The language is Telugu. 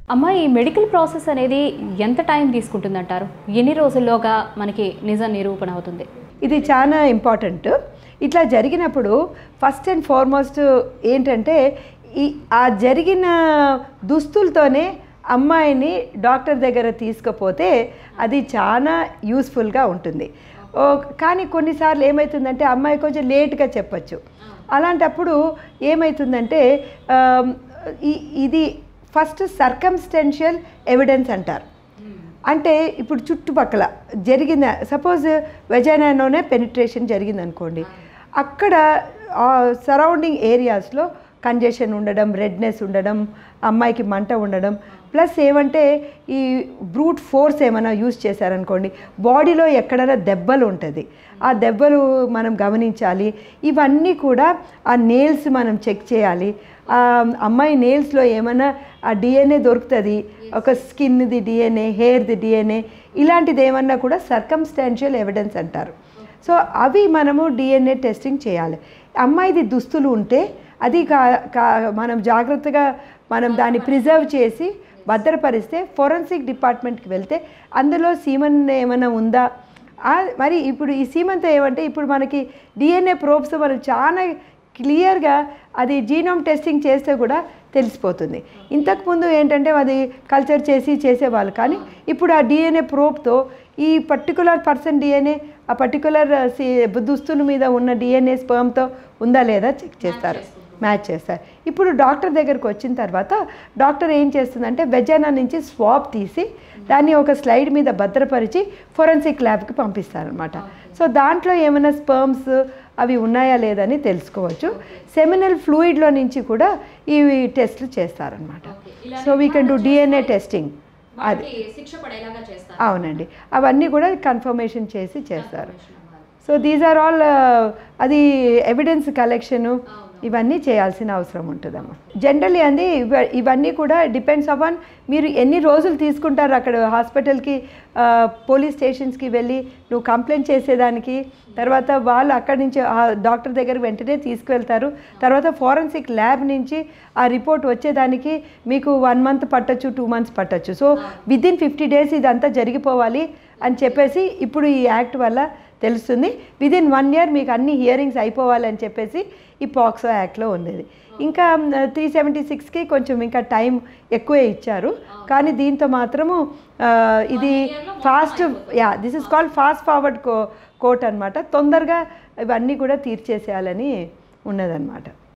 అమ్మ ఈ మెడికల్ ప్రాసెస్ అనేది ఎంత టైం తీసుకుంటుందంటారు ఎన్ని రోజుల్లోగా మనకి నిజ నిరూపణ అవుతుంది ఇది చాలా ఇంపార్టెంట్ ఇట్లా జరిగినప్పుడు ఫస్ట్ అండ్ ఫార్మోస్ట్ ఏంటంటే ఈ ఆ జరిగిన దుస్తులతోనే అమ్మాయిని డాక్టర్ దగ్గర తీసుకుపోతే అది చాలా యూస్ఫుల్గా ఉంటుంది ఓ, కానీ కొన్నిసార్లు ఏమవుతుందంటే అమ్మాయి కొంచెం లేట్గా చెప్పచ్చు అలాంటప్పుడు ఏమవుతుందంటే ఆమ్, ఈ- ఇది ఫస్ట్ సర్కమ్స్టెన్షియల్ ఎవిడెన్స్ అంటారు అంటే ఇప్పుడు చుట్టుపక్కల జరిగిన సపోజ్ వెజైనాలోనే పెనిట్రేషన్ జరిగింది అనుకోండి అక్కడ సరౌండింగ్ ఏరియాస్లో కంజెషన్ ఉండడం రెడ్నెస్ ఉండడం అమ్మాయికి మంట ఉండడం ప్లస్ ఏమంటే ఈ బ్రూట్ ఫోర్స్ ఏమైనా యూజ్ చేశారనుకోండి బాడీలో ఎక్కడైనా దెబ్బలు ఉంటుంది ఆ దెబ్బలు మనం గమనించాలి ఇవన్నీ కూడా ఆ నేల్స్ మనం చెక్ చేయాలి ఆ అమ్మాయి నేల్స్లో ఏమైనా ఆ డిఎన్ఏ దొరుకుతుంది ఒక స్కిన్ది డిఎన్ఏ హెయిర్ది డిఎన్ఏ ఇలాంటిది ఏమన్నా కూడా సర్కమ్స్టాన్షియల్ ఎవిడెన్స్ అంటారు సో అవి మనము డిఎన్ఏ టెస్టింగ్ చేయాలి అమ్మాయిది దుస్తులు ఉంటే అది కా కా- మనం జాగ్రత్తగా మనం దాన్ని ప్రిజర్వ్ చేసి భద్రపరిస్తే ఫోరెన్సిక్ డిపార్ట్మెంట్కి వెళ్తే అందులో సీమన్ ఏమైనా ఉందా ఆ, మరి ఇప్పుడు ఈ సీమంతో ఏమంటే ఇప్పుడు మనకి డిఎన్ఏ ప్రోబ్స్ మనం చాలా క్లియర్గా అది జీనోమ్ టెస్టింగ్ చేస్తే కూడా తెలిసిపోతుంది ఇంతకుముందు ఏంటంటే అది కల్చర్ చేసి చేసేవాళ్ళు కానీ ఇప్పుడు ఆ డిఎన్ఏ ప్రోబ్తో ఈ పర్టికులర్ పర్సన్ డిఎన్ఏ ఆ పర్టికులర్ దుస్తుల మీద ఉన్న డిఎన్ఏ స్పర్మ్తో ఉందా లేదా చెక్ చేస్తారు మ్యాచ్ చేస్తారు ఇప్పుడు డాక్టర్ దగ్గరకు వచ్చిన తర్వాత డాక్టర్ ఏం చేస్తుందంటే వెజానా నుంచి స్వాబ్ తీసి దాన్ని ఒక స్లైడ్ మీద భద్రపరిచి ఫొరెన్సిక్ ల్యాబ్కి పంపిస్తారనమాట సో దాంట్లో ఏమైనా స్పర్మ్స్ అవి ఉన్నాయా లేదని తెలుసుకోవచ్చు సెమినల్ ఫ్లూయిడ్లో నుంచి కూడా ఈ టెస్ట్లు చేస్తారనమాట so we can do DNA testing అది శిక్ష పడేలాగా చేస్తారు అవునండి అవన్నీ కూడా కన్ఫర్మేషన్ చేసి చేస్తారు సో దీస్ ఆర్ ఆల్ అది ఎవిడెన్స్ కలెక్షను ఇవన్నీ చేయాల్సిన అవసరం ఉంటుందమ్మా జనరల్లీ అండి ఇవ- ఇవన్నీ కూడా డిపెండ్స్ అపాన్ మీరు ఎన్ని రోజులు తీసుకుంటారు అక్కడ హాస్పిటల్కి పోలీస్ స్టేషన్స్కి వెళ్ళి నువ్వు కంప్లైంట్ చేసేదానికి తర్వాత వాళ్ళు అక్కడి నుంచి ఆ డాక్టర్ దగ్గర వెంటనే తీసుకువెళ్తారు తర్వాత ఫారెన్సిక్ ల్యాబ్ నుంచి ఆ రిపోర్ట్ వచ్చేదానికి మీకు వన్ మంత్ పట్టొచ్చు టూ మంత్స్ పట్టొచ్చు సో విదిన్ ఫిఫ్టీ డేస్ ఇదంతా జరిగిపోవాలి అని చెప్పేసి ఇప్పుడు ఈ యాక్ట్ వల్ల తెలుస్తుంది విదిన్ వన్ ఇయర్ మీకు అన్ని హియరింగ్స్ అయిపోవాలి అని చెప్పేసి ఈ పాక్సో యాక్ట్లో ఉండేది ఇంకా త్రీ సెవెంటీ సిక్స్కి కొంచెం ఇంకా టైం ఎక్కువే ఇచ్చారు కానీ దీంతో మాత్రము ఆ, ఇది fast yeah this is called fast forward కో కోర్ట్ అనమాట తొందరగా ఇవన్నీ కూడా తీర్చేసేయాలని ఉన్నదన్నమాట